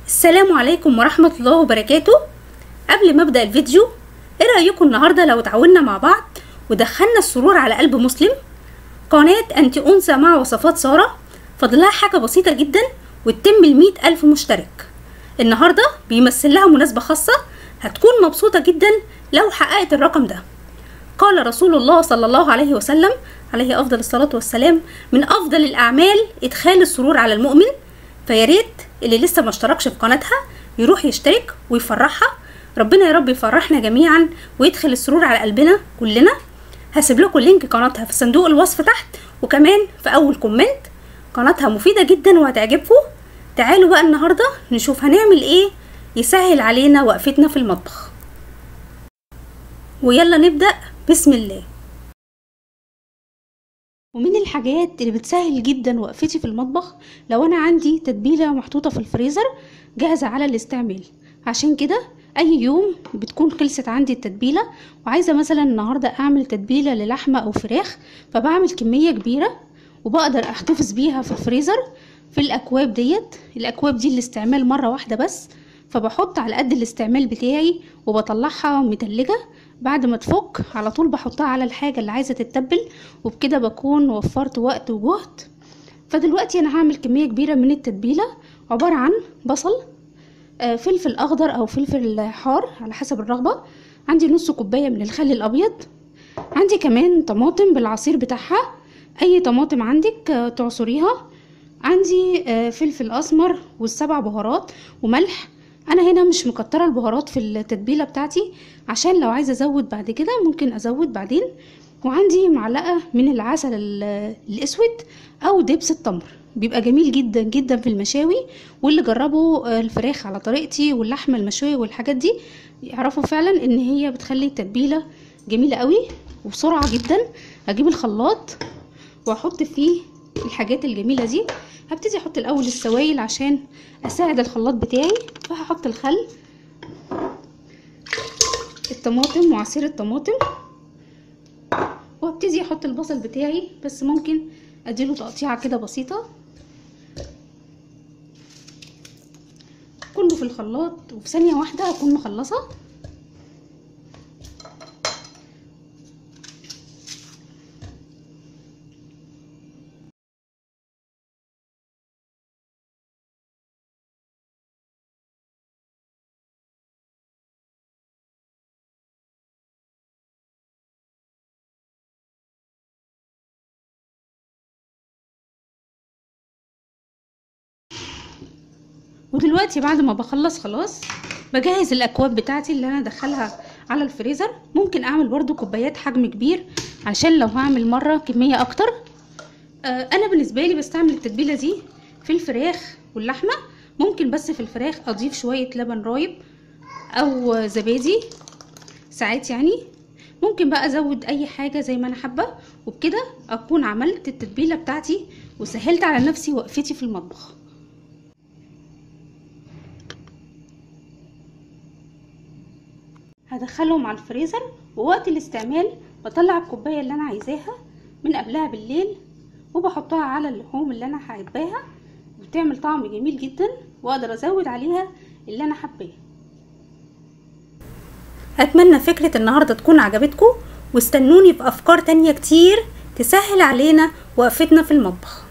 السلام عليكم ورحمة الله وبركاته قبل ما ابدأ الفيديو ايه رأيكم النهاردة لو تعاوننا مع بعض ودخلنا السرور على قلب مسلم قناة انت انثى مع وصفات سارة فاضلها حاجة بسيطة جدا وتتم المية ألف مشترك النهاردة بيمثل لها مناسبة خاصة هتكون مبسوطة جدا لو حققت الرقم ده قال رسول الله صلى الله عليه وسلم عليه أفضل الصلاة والسلام من أفضل الأعمال إدخال السرور على المؤمن فياريت اللي لسه ما اشتركش في قناتها يروح يشترك ويفرحها ربنا يا رب يفرحنا جميعا ويدخل السرور على قلبنا كلنا هسيب لكم لينك قناتها في صندوق الوصف تحت وكمان في اول كومنت قناتها مفيدة جدا وهتعجبكم تعالوا بقى النهاردة نشوف هنعمل ايه يسهل علينا وقفتنا في المطبخ ويلا نبدأ بسم الله ومن الحاجات اللي بتسهل جدا وقفتي في المطبخ لو انا عندي تتبيله محطوطه في الفريزر جاهزه على الاستعمال عشان كده اي يوم بتكون خلصت عندي التتبيله وعايزه مثلا النهارده اعمل تتبيله للحمه او فراخ فبعمل كميه كبيره وبقدر احتفظ بيها في الفريزر في الاكواب ديت الاكواب دي الاستعمال مره واحده بس فبحط على قد الاستعمال بتاعي وبطلعها متلجه بعد ما تفك على طول بحطها على الحاجة اللي عايزة تتبل وبكده بكون وفرت وقت وجهد فدلوقتي انا هعمل كمية كبيرة من التتبيلة عبارة عن بصل آه فلفل اخضر او فلفل حار على حسب الرغبة عندي نص كوباية من الخل الابيض عندي كمان طماطم بالعصير بتاعها اي طماطم عندك آه تعصريها عندي آه فلفل اسمر والسبع بهارات وملح انا هنا مش مكتره البهارات في التتبيله بتاعتي عشان لو عايزه ازود بعد كده ممكن ازود بعدين وعندي معلقه من العسل الاسود او دبس التمر بيبقى جميل جدا جدا في المشاوي واللي جربوا الفراخ على طريقتي واللحمه المشويه والحاجات دي يعرفوا فعلا ان هي بتخلي التتبيله جميله قوي وبسرعه جدا اجيب الخلاط واحط فيه الحاجات الجميله دي هبتدي احط الاول السوائل عشان اساعد الخلاط بتاعي فهحط الخل الطماطم وعصير الطماطم وابتدي احط البصل بتاعي بس ممكن اديله تقطيعه كده بسيطه كله في الخلاط وفي ثانيه واحده هكون مخلصه ودلوقتي بعد ما بخلص خلاص بجهز الاكواب بتاعتي اللي انا ادخلها على الفريزر ممكن اعمل برضو كوبايات حجم كبير عشان لو هعمل مره كميه اكتر آه انا بالنسبه لي بستعمل التتبيله دي في الفراخ واللحمه ممكن بس في الفراخ اضيف شويه لبن رايب او زبادي ساعات يعني ممكن بقى ازود اي حاجه زي ما انا حابه وبكده اكون عملت التتبيله بتاعتي وسهلت على نفسي وقفتي في المطبخ هدخلهم على الفريزر ووقت الاستعمال بطلع الكوبايه اللي انا عايزاها من قبلها بالليل وبحطها على اللحوم اللي انا حاباها بتعمل طعم جميل جدا واقدر ازود عليها اللي انا حباه اتمنى فكره النهارده تكون عجبتكم واستنوني بافكار تانية كتير تسهل علينا وقفتنا في المطبخ